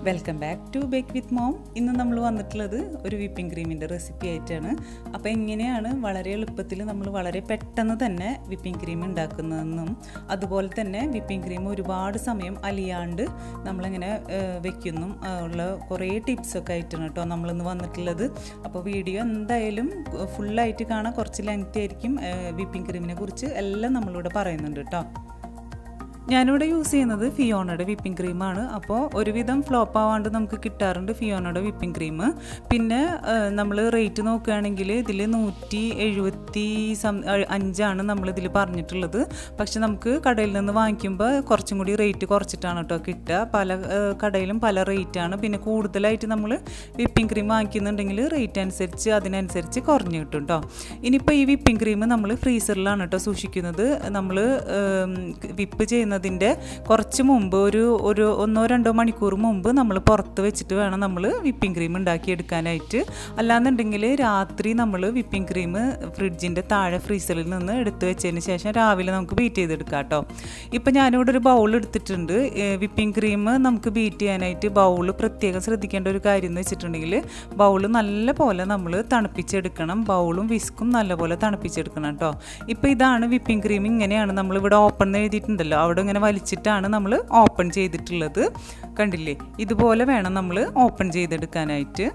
welcome back to bake with mom ഇന്ന് നമ്മൾ വന്നിട്ടുള്ളത് ഒരു വിപ്പിംഗ് ക്രീമിൻ്റെ റെസിപ്പി ആയിട്ടാണ് അപ്പോൾ എങ്ങനെയാണ് വളരെ എളുപ്പത്തിൽ നമ്മൾ വളരെ പെട്ടെന്ന് തന്നെ വിപ്പിംഗ് ക്രീം ഉണ്ടാക്കുന്നതെന്നും അതുപോലെ തന്നെ വിപ്പിംഗ് ക്രീം ഒരുപാട് സമയം അലിയാണ്ട് നമ്മളിങ്ങനെ ഏഹ്, വെക്കുന്നും ആ, ഉള്ള കുറേ ടിപ്സൊക്കെ ആയിട്ടാണ് കേട്ടോ നമ്മളിന്ന് വന്നിട്ടുള്ളത് അപ്പോൾ വീഡിയോ എന്തായാലും ഫുള്ളായിട്ട് കാണാൻ കുറച്ച് ലെങ്തി ആയിരിക്കും വിപ്പിംഗ് ക്രീമിനെ കുറിച്ച് എല്ലാം നമ്മളിവിടെ പറയുന്നുണ്ട് കേട്ടോ ഞാനിവിടെ യൂസ് ചെയ്യുന്നത് ഫിയോണയുടെ വിപ്പിംഗ് ക്രീമാണ് അപ്പോൾ ഒരുവിധം ഫ്ലോപ്പ് ആവാണ്ട് നമുക്ക് കിട്ടാറുണ്ട് ഫിയോണയുടെ വിപ്പിംഗ് ക്രീം പിന്നെ നമ്മൾ റേറ്റ് നോക്കുകയാണെങ്കിൽ ഇതിൽ നൂറ്റി എഴുപത്തി സം അ- അഞ്ചാണ് നമ്മൾ ഇതിൽ പറഞ്ഞിട്ടുള്ളത് പക്ഷെ നമുക്ക് കടയിൽ നിന്ന് വാങ്ങിക്കുമ്പോൾ കുറച്ചും കൂടി റേറ്റ് കുറച്ചിട്ടാണ് കേട്ടോ കിട്ടുക പല ഏഹ്, കടയിലും പല റേറ്റാണ് പിന്നെ കൂടുതലായിട്ട് നമ്മൾ വിപ്പിംഗ് ക്രീം വാങ്ങിക്കുന്നുണ്ടെങ്കിൽ റേറ്റ് അനുസരിച്ച് അതിനനുസരിച്ച് കുറഞ്ഞ് കിട്ടും കേട്ടോ ഇനിയിപ്പോൾ ഈ വിപ്പിംഗ് ക്രീം നമ്മൾ ഫ്രീസറിലാണ് കേട്ടോ സൂക്ഷിക്കുന്നത് നമ്മൾ വിപ്പ് ചെയ്യുന്നതിൻ്റെ കുറച്ച് മുമ്പ് ഒരു ഒരു ഒന്നോ രണ്ടോ മണിക്കൂർ മുമ്പ് നമ്മൾ പുറത്ത് വെച്ചിട്ട് വേണം നമ്മൾ വിപ്പിംഗ് ക്രീം ഉണ്ടാക്കിയെടുക്കാനായിട്ട് അല്ലാന്നുണ്ടെങ്കിൽ രാത്രി നമ്മൾ വിപ്പിംഗ് ക്രീം ഫ്രിഡ്ജിൻ്റെ താഴെ ഫ്രീസറിൽ നിന്ന് എടുത്ത് വെച്ചതിന് ശേഷം രാവിലെ നമുക്ക് ബീറ്റ് ചെയ്തെടുക്കാം കേട്ടോ ഇപ്പം ഞാനിവിടെ ഒരു ബൗൾ എടുത്തിട്ടുണ്ട് വിപ്പിംഗ് ക്രീം നമുക്ക് ബീറ്റ് ചെയ്യാനായിട്ട് ബൗൾ പ്രത്യേകം ശ്രദ്ധിക്കേണ്ട ഒരു കാര്യം എന്ന് വെച്ചിട്ടുണ്ടെങ്കിൽ ബൗൾ നല്ല പോലെ നമ്മൾ തണുപ്പിച്ചെടുക്കണം ബൗളും വിസ്കും നല്ലപോലെ തണുപ്പിച്ചെടുക്കണം കേട്ടോ ഇപ്പോൾ ഇതാണ് വിപ്പിംഗ് ക്രീം ഇങ്ങനെയാണ് നമ്മൾ ഇവിടെ ഓപ്പൺ എന്ന് എഴുതിയിട്ടുണ്ടല്ലോ അവിടെ ഇങ്ങനെ വലിച്ചിട്ടാണ് നമ്മൾ ഓപ്പൺ ചെയ്തിട്ടുള്ളത് കണ്ടില്ലേ ഇതുപോലെ വേണം നമ്മൾ ഓപ്പൺ ചെയ്തെടുക്കാനായിട്ട്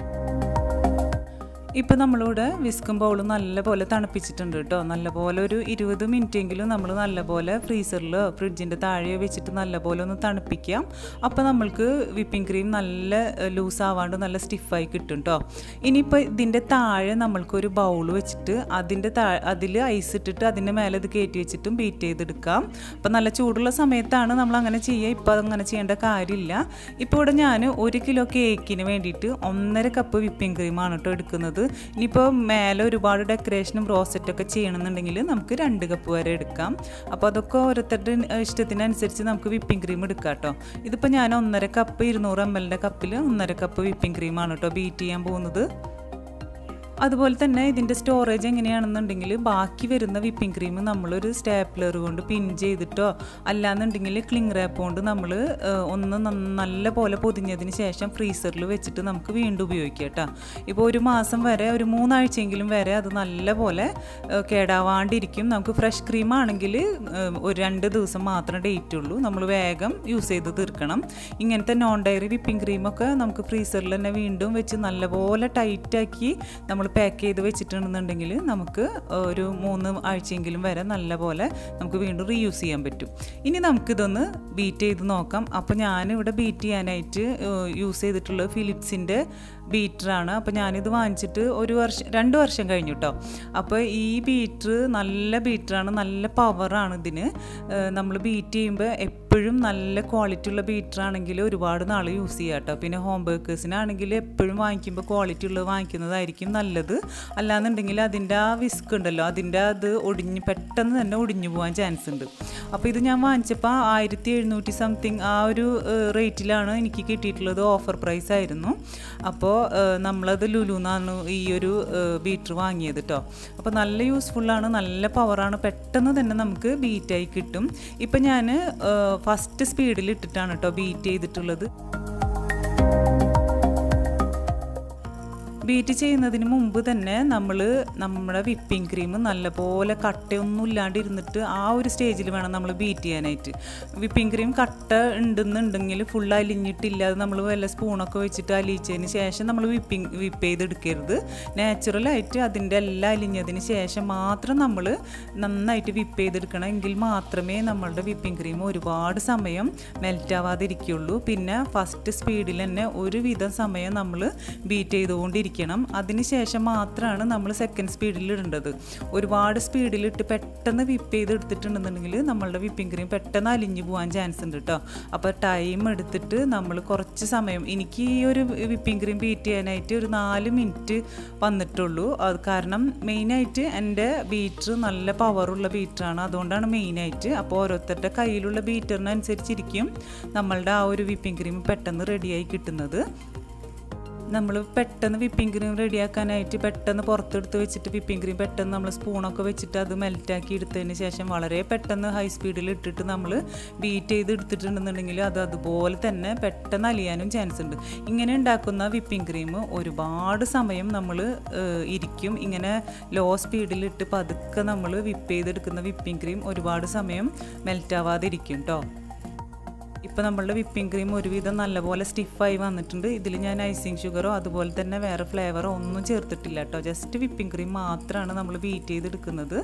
ഇപ്പം നമ്മളിവിടെ വിസ്കും ബൗളും നല്ലപോലെ തണുപ്പിച്ചിട്ടുണ്ട് കേട്ടോ നല്ലപോലെ ഒരു ഇരുപത് മിനിറ്റെങ്കിലും നമ്മൾ നല്ലപോലെ ഫ്രീസറിലോ ഫ്രിഡ്ജിൻ്റെ താഴെയോ വെച്ചിട്ട് നല്ലപോലെ ഒന്ന് തണുപ്പിക്കാം അപ്പോൾ നമ്മൾക്ക് വിപ്പിംഗ് ക്രീം നല്ല ലൂസ് ആവാണ്ട് നല്ല സ്റ്റിഫായി കിട്ടും കേട്ടോ ഇനിയിപ്പോൾ ഇതിൻ്റെ താഴെ നമ്മൾക്കൊരു ബൗൾ വെച്ചിട്ട് അതിൻ്റെ താഴെ അതിൽ ഐസ് ഇട്ടിട്ട് അതിൻ്റെ മേലെ ഇത് കയറ്റി വെച്ചിട്ടും ബീറ്റ് ചെയ്തെടുക്കാം അപ്പോൾ നല്ല ചൂടുള്ള സമയത്താണ് നമ്മൾ അങ്ങനെ ചെയ്യുക ഇപ്പോൾ അങ്ങനെ ചെയ്യേണ്ട കാര്യമില്ല ഇപ്പോൾ ഇവിടെ ഞാൻ ഒരു കിലോ കേക്കിന് വേണ്ടിയിട്ട് ഒന്നര കപ്പ് വിപ്പിംഗ് ക്രീമാണ് കേട്ടോ എടുക്കുന്നത് ഇനിയിപ്പോൾ മേലെ ഒരുപാട് ഡെക്കറേഷനും റോസറ്റൊക്കെ ചെയ്യണമെന്നുണ്ടെങ്കിൽ നമുക്ക് രണ്ട് കപ്പ് വരെ എടുക്കാം അപ്പോൾ അതൊക്കെ ഓരോരുത്തരുടെ ഇഷ്ടത്തിനനുസരിച്ച് നമുക്ക് വിപ്പിംഗ് ക്രീം എടുക്കാം കേട്ടോ ഇതിപ്പോൾ ഞാൻ ഒന്നര കപ്പ് ഇരുന്നൂറ് എം എല്ലിൻ്റെ കപ്പിൽ ഒന്നര കപ്പ് വിപ്പിംഗ് ക്രീമാണ് കേട്ടോ ബീറ്റ് ചെയ്യാൻ പോകുന്നത് അതുപോലെ തന്നെ ഇതിൻ്റെ സ്റ്റോറേജ് എങ്ങനെയാണെന്നുണ്ടെങ്കിൽ ബാക്കി വരുന്ന വിപ്പിംഗ് ക്രീം നമ്മളൊരു സ്റ്റാപ്ലർ കൊണ്ട് പിൻ ചെയ്തിട്ടോ അല്ലാന്നുണ്ടെങ്കിൽ ക്ലിങ് റാപ്പ് കൊണ്ട് നമ്മൾ ഒന്ന് നന്ന- നല്ല പോലെ പൊതിഞ്ഞതിന് ശേഷം ഫ്രീസറിൽ വെച്ചിട്ട് നമുക്ക് വീണ്ടും ഉപയോഗിക്കാം കേട്ടോ ഇപ്പോൾ ഒരു മാസം വരെ ഒരു മൂന്നാഴ്ചയെങ്കിലും വരെ അത് നല്ല പോലെ ഏഹ്, കേടാവാണ്ടിരിക്കും നമുക്ക് ഫ്രഷ് ക്രീം ആണെങ്കിൽ ഏഹ്, ഒരു രണ്ട് ദിവസം മാത്രം ഡേറ്റ് ഉള്ളൂ നമ്മൾ വേഗം യൂസ് ചെയ്ത് തീർക്കണം ഇങ്ങനത്തെ നോൺ ഡയറി വിപ്പിംഗ് ക്രീമൊക്കെ നമുക്ക് ഫ്രീസറിൽ തന്നെ വീണ്ടും വെച്ച് നല്ലപോലെ ടൈറ്റാക്കി നമ്മൾ പാക്ക് ചെയ്ത് വെച്ചിട്ടുണ്ടെന്നുണ്ടെങ്കിൽ നമുക്ക് ഒരു മൂന്ന് ആഴ്ചയെങ്കിലും വരെ നല്ലപോലെ നമുക്ക് വീണ്ടും റീയൂസ് ചെയ്യാൻ പറ്റും ഇനി നമുക്കിതൊന്ന് ബീറ്റ് ചെയ്ത് നോക്കാം അപ്പോൾ ഞാനിവിടെ ബീറ്റ് ചെയ്യാനായിട്ട് യൂസ് ചെയ്തിട്ടുള്ളത് ഫിലിപ്സിൻ്റെ ബീറ്ററാണ് അപ്പോൾ ഞാനിത് വാങ്ങിച്ചിട്ട് ഒരു വർഷം രണ്ട് വർഷം കഴിഞ്ഞു കേട്ടോ അപ്പോൾ ഈ ബീറ്റർ നല്ല ബീറ്ററാണ് നല്ല പവറാണ് ഇതിന് നമ്മൾ ബീറ്റ് ചെയ്യുമ്പോൾ എപ്പോഴും നല്ല ക്വാളിറ്റി ഉള്ള ബീറ്റർ ആണെങ്കിൽ ഒരുപാട് നാൾ യൂസ് ചെയ്യാം കേട്ടോ പിന്നെ ഹോം ബേക്കേഴ്സിനാണെങ്കിൽ എപ്പോഴും വാങ്ങിക്കുമ്പോൾ ക്വാളിറ്റി ഉള്ളത് വാങ്ങിക്കുന്നതായിരിക്കും നല്ലത് അല്ലാന്നുണ്ടെങ്കിൽ അതിൻ്റെ ആ വിസ്ക് ഉണ്ടല്ലോ അതിൻ്റെ അത് ഒടിഞ്ഞ് പെട്ടെന്ന് തന്നെ ഒടിഞ്ഞു പോകാൻ ചാൻസ് ഉണ്ട് അപ്പോൾ ഇത് ഞാൻ വാങ്ങിച്ചപ്പോൾ ആയിരത്തി എഴുന്നൂറ്റി സംതിങ് ആ ഒരു റേറ്റിലാണ് എനിക്ക് കിട്ടിയിട്ടുള്ളത് ഓഫർ പ്രൈസ് ആയിരുന്നു അപ്പോൾ നമ്മളത് ലുലുന്നാണ് ഈ ഒരു ബീറ്റർ വാങ്ങിയത് കേട്ടോ അപ്പോൾ നല്ല യൂസ്ഫുള്ളാണ് നല്ല പവറാണ് പെട്ടെന്ന് തന്നെ നമുക്ക് ബീറ്റായി കിട്ടും ഇപ്പം ഞാൻ ഫസ്റ്റ് സ്പീഡിൽ ഇട്ടിട്ടാണ് കേട്ടോ ബീറ്റ് ചെയ്തിട്ടുള്ളത് ബീറ്റ് ചെയ്യുന്നതിന് മുമ്പ് തന്നെ നമ്മൾ നമ്മുടെ വിപ്പിംഗ് ക്രീം നല്ലപോലെ കട്ടയൊന്നും ഇല്ലാണ്ട് ഇരുന്നിട്ട് ആ ഒരു സ്റ്റേജിൽ വേണം നമ്മൾ ബീറ്റ് ചെയ്യാനായിട്ട് വിപ്പിംഗ് ക്രീം കട്ട ഉണ്ടെന്നുണ്ടെങ്കിൽ ഫുൾ അലിഞ്ഞിട്ടില്ലാതെ നമ്മൾ വല്ല സ്പൂണൊക്കെ വെച്ചിട്ട് അലിയിച്ചതിന് ശേഷം നമ്മൾ വിപ്പിംഗ് വിപ്പ് ചെയ്തെടുക്കരുത് നാച്ചുറലായിട്ട് അതിൻ്റെ എല്ലാം അലിഞ്ഞതിന് ശേഷം മാത്രം നമ്മൾ നന്നായിട്ട് വിപ്പ് ചെയ്തെടുക്കണം എങ്കിൽ മാത്രമേ നമ്മളുടെ വിപ്പിംഗ് ക്രീം ഒരുപാട് സമയം മെൽറ്റ് ആവാതിരിക്കുള്ളൂ പിന്നെ ഫസ്റ്റ് സ്പീഡിൽ തന്നെ ഒരുവിധം സമയം നമ്മൾ ബീറ്റ് ചെയ്തുകൊണ്ടിരിക്കണം അതിനുശേഷം മാത്രമാണ് നമ്മൾ സെക്കൻഡ് സ്പീഡിൽ ഇടേണ്ടത് ഒരുപാട് സ്പീഡിലിട്ട് പെട്ടെന്ന് വിപ്പ് ചെയ്ത് എടുത്തിട്ടുണ്ടെന്നുണ്ടെങ്കിൽ നമ്മളുടെ വിപ്പിംഗ് ക്രീം പെട്ടെന്ന് അലിഞ്ഞു പോകാൻ ചാൻസ് ഉണ്ട് കേട്ടോ അപ്പോൾ ടൈം എടുത്തിട്ട് നമ്മൾ കുറച്ച് സമയം എനിക്ക് ഈ ഒരു വിപ്പിംഗ് ക്രീം ബീറ്റ് ചെയ്യാനായിട്ട് ഒരു നാല് മിനിറ്റ് വന്നിട്ടുള്ളൂ അത് കാരണം മെയിനായിട്ട് എൻ്റെ ബീറ്റർ നല്ല പവറുള്ള ബീറ്ററാണ് അതുകൊണ്ടാണ് മെയിനായിട്ട് അപ്പോൾ ഓരോരുത്തരുടെ കയ്യിലുള്ള ബീറ്ററിനനുസരിച്ചിരിക്കും നമ്മളുടെ ആ ഒരു വിപ്പിംഗ് ക്രീം പെട്ടെന്ന് റെഡിയായി കിട്ടുന്നത് നമ്മൾ പെട്ടെന്ന് വിപ്പിംഗ് ക്രീം റെഡിയാക്കാനായിട്ട് പെട്ടെന്ന് പുറത്തെടുത്ത് വെച്ചിട്ട് വിപ്പിംഗ് ക്രീം പെട്ടെന്ന് നമ്മൾ സ്പൂണൊക്കെ വെച്ചിട്ട് അത് മെൽറ്റാക്കി എടുത്തതിന് ശേഷം വളരെ പെട്ടെന്ന് ഹൈ സ്പീഡിൽ ഇട്ടിട്ട് നമ്മൾ ബീറ്റ് ചെയ്ത് എടുത്തിട്ടുണ്ടെന്നുണ്ടെങ്കിൽ അത് അതുപോലെ തന്നെ പെട്ടെന്ന് അലിയാനും ചാൻസ് ഉണ്ട് ഇങ്ങനെ ഉണ്ടാക്കുന്ന വിപ്പിംഗ് ക്രീം ഒരുപാട് സമയം നമ്മൾ ഇരിക്കും ഇങ്ങനെ ലോ സ്പീഡിലിട്ട് പതുക്കെ നമ്മൾ വിപ്പ് ചെയ്തെടുക്കുന്ന വിപ്പിംഗ് ക്രീം ഒരുപാട് സമയം മെൽറ്റാവാതെ ഇരിക്കും കേട്ടോ ഇപ്പോൾ നമ്മളുടെ വിപ്പിംഗ് ക്രീം ഒരുവിധം നല്ലപോലെ സ്റ്റിഫായി വന്നിട്ടുണ്ട് ഇതിൽ ഞാൻ ഐസിങ് ഷുഗറോ അതുപോലെ തന്നെ വേറെ ഫ്ലേവറോ ഒന്നും ചേർത്തിട്ടില്ല കേട്ടോ ജസ്റ്റ് വിപ്പിംഗ് ക്രീം മാത്രമാണ് നമ്മൾ ബീറ്റ് ചെയ്തെടുക്കുന്നത്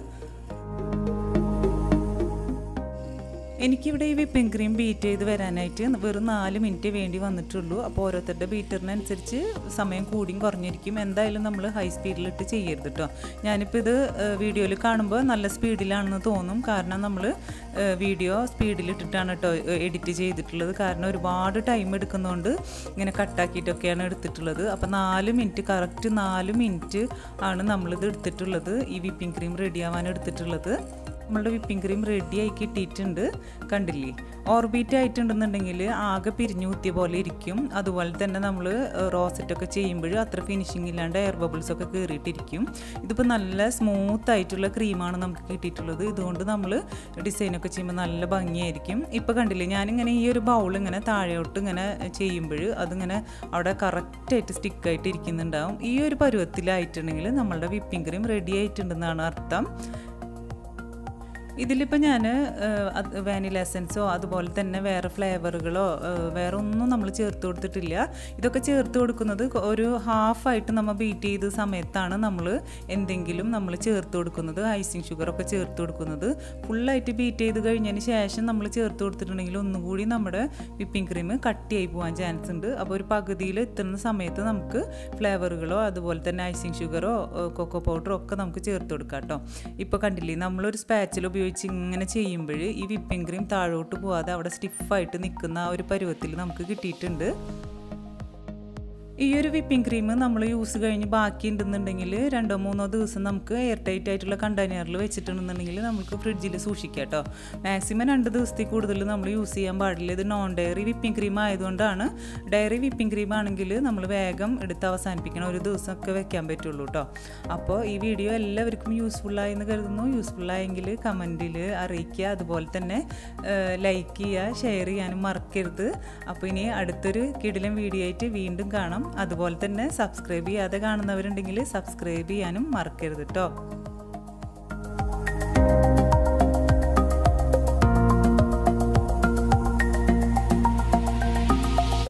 എനിക്കിവിടെ ഈ വിപ്പിംഗ് ക്രീം ബീറ്റ് ചെയ്ത് വരാനായിട്ട് വെറും നാല് മിനിറ്റ് വേണ്ടി വന്നിട്ടുള്ളൂ അപ്പോൾ ഓരോരുത്തരുടെ ബീറ്ററിനനുസരിച്ച് സമയം കൂടിയും കുറഞ്ഞിരിക്കും എന്തായാലും നമ്മൾ ഹൈ സ്പീഡിലിട്ട് ചെയ്യരുത് കേട്ടോ ഞാനിപ്പോൾ ഇത് വീഡിയോയിൽ കാണുമ്പോൾ നല്ല സ്പീഡിലാണെന്ന് തോന്നും കാരണം നമ്മൾ വീഡിയോ സ്പീഡിലിട്ടിട്ടാണ് കേട്ടോ എഡിറ്റ് ചെയ്തിട്ടുള്ളത് കാരണം ഒരുപാട് ടൈം എടുക്കുന്നതുകൊണ്ട് ഇങ്ങനെ കട്ടാക്കിയിട്ടൊക്കെയാണ് എടുത്തിട്ടുള്ളത് അപ്പോൾ നാല് മിനിറ്റ് കറക്റ്റ് നാല് മിനിറ്റ് ആണ് നമ്മളിത് എടുത്തിട്ടുള്ളത് ഈ വിപ്പിംഗ് ക്രീം റെഡി ആവാൻ എടുത്തിട്ടുള്ളത് നമ്മളുടെ വിപ്പിംഗ് ക്രീം റെഡിയായി കിട്ടിയിട്ടുണ്ട് കണ്ടില്ലേ ഓർബിറ്റ് ആയിട്ടുണ്ടെന്നുണ്ടെങ്കിൽ ആകെ പിരിഞ്ഞു കുത്തിയ പോലെ ഇരിക്കും അതുപോലെ തന്നെ നമ്മൾ റോസറ്റൊക്കെ ചെയ്യുമ്പോൾ അത്ര ഫിനിഷിംഗ് ഇല്ലാണ്ട് എയർ ബബിൾസ് ഒക്കെ കയറിയിട്ടിരിക്കും ഇതിപ്പോൾ നല്ല സ്മൂത്ത് ആയിട്ടുള്ള ക്രീമാണ് നമുക്ക് കിട്ടിയിട്ടുള്ളത് ഇതുകൊണ്ട് നമ്മൾ ഡിസൈനൊക്കെ ചെയ്യുമ്പോൾ നല്ല ഭംഗിയായിരിക്കും ഇപ്പോൾ കണ്ടില്ലേ ഞാനിങ്ങനെ ഈ ഒരു ബൗൾ ഇങ്ങനെ താഴോട്ട് ഇങ്ങനെ ചെയ്യുമ്പോൾ അതിങ്ങനെ അവിടെ കറക്റ്റായിട്ട് സ്റ്റിക്കായിട്ട് ഇരിക്കുന്നുണ്ടാവും ഈ ഒരു പരുവത്തിലായിട്ടുണ്ടെങ്കിൽ നമ്മളുടെ വിപ്പിംഗ് ക്രീം റെഡി ആയിട്ടുണ്ടെന്നാണ് അർത്ഥം ഇതിലിപ്പോൾ ഞാൻ വാനില എസൻസോ അതുപോലെ തന്നെ വേറെ ഫ്ലേവറുകളോ വേറെ ഒന്നും നമ്മൾ ചേർത്ത് കൊടുത്തിട്ടില്ല ഇതൊക്കെ ചേർത്ത് കൊടുക്കുന്നത് ഒരു ഹാഫായിട്ട് നമ്മൾ ബീറ്റ് ചെയ്ത സമയത്താണ് നമ്മൾ എന്തെങ്കിലും നമ്മൾ ചേർത്ത് കൊടുക്കുന്നത് ഐസിങ് ഷുഗറൊക്കെ ചേർത്ത് കൊടുക്കുന്നത് ഫുള്ളായിട്ട് ബീറ്റ് ചെയ്ത് കഴിഞ്ഞതിന് ശേഷം നമ്മൾ ചേർത്ത് കൊടുത്തിട്ടുണ്ടെങ്കിൽ ഒന്നുകൂടി നമ്മുടെ വിപ്പിംഗ് ക്രീം കട്ടിയായി പോകാൻ ചാൻസ് ഉണ്ട് അപ്പോൾ ഒരു പകുതിയിൽ എത്തുന്ന സമയത്ത് നമുക്ക് ഫ്ലേവറുകളോ അതുപോലെ തന്നെ ഐസിങ് ഷുഗറോ കൊക്കോ പൗഡറോ ഒക്കെ നമുക്ക് ചേർത്ത് കൊടുക്കാം കേട്ടോ ഇപ്പോൾ കണ്ടില്ലേ നമ്മളൊരു സ്പാച്ചിൽ ഉപയോഗിച്ച് ഇങ്ങനെ ചെയ്യുമ്പോൾ ഈ വിപ്പിംഗ് ക്രീം താഴോട്ട് പോവാതെ അവിടെ സ്റ്റിഫായിട്ട് നിൽക്കുന്ന ആ ഒരു പരുവത്തിൽ നമുക്ക് കിട്ടിയിട്ടുണ്ട് ഈ ഒരു വിപ്പിംഗ് ക്രീം നമ്മൾ യൂസ് കഴിഞ്ഞ് ബാക്കി ഉണ്ടെന്നുണ്ടെങ്കിൽ രണ്ടോ മൂന്നോ ദിവസം നമുക്ക് എയർ ടൈറ്റ് ആയിട്ടുള്ള കണ്ടെയ്നറിൽ വെച്ചിട്ടുണ്ടെന്നുണ്ടെങ്കിൽ നമുക്ക് ഫ്രിഡ്ജിൽ സൂക്ഷിക്കാം കേട്ടോ മാക്സിമം രണ്ട് ദിവസത്തിൽ കൂടുതൽ നമ്മൾ യൂസ് ചെയ്യാൻ പാടില്ല ഇത് നോൺ ഡയറി വിപ്പിംഗ് ക്രീം ആയതുകൊണ്ടാണ് ഡയറി വിപ്പിംഗ് ക്രീം ആണെങ്കിൽ നമ്മൾ വേഗം എടുത്ത് അവസാനിപ്പിക്കണം ഒരു ദിവസമൊക്കെ വെക്കാൻ പറ്റുള്ളൂ കേട്ടോ അപ്പോൾ ഈ വീഡിയോ എല്ലാവർക്കും യൂസ്ഫുള്ളായി എന്ന് കരുതുന്നു യൂസ്ഫുള്ളായെങ്കിൽ കമൻറ്റിൽ അറിയിക്കുക അതുപോലെ തന്നെ ലൈക്ക് ചെയ്യുക ഷെയർ ചെയ്യാനും മറക്കരുത് അപ്പോൾ ഇനി അടുത്തൊരു കിടിലം വീഡിയോ ആയിട്ട് വീണ്ടും കാണാം അതുപോലെ തന്നെ സബ്സ്ക്രൈബ് ചെയ്യാതെ കാണുന്നവരുണ്ടെങ്കിൽ സബ്സ്ക്രൈബ് ചെയ്യാനും മറക്കരുത് കേട്ടോ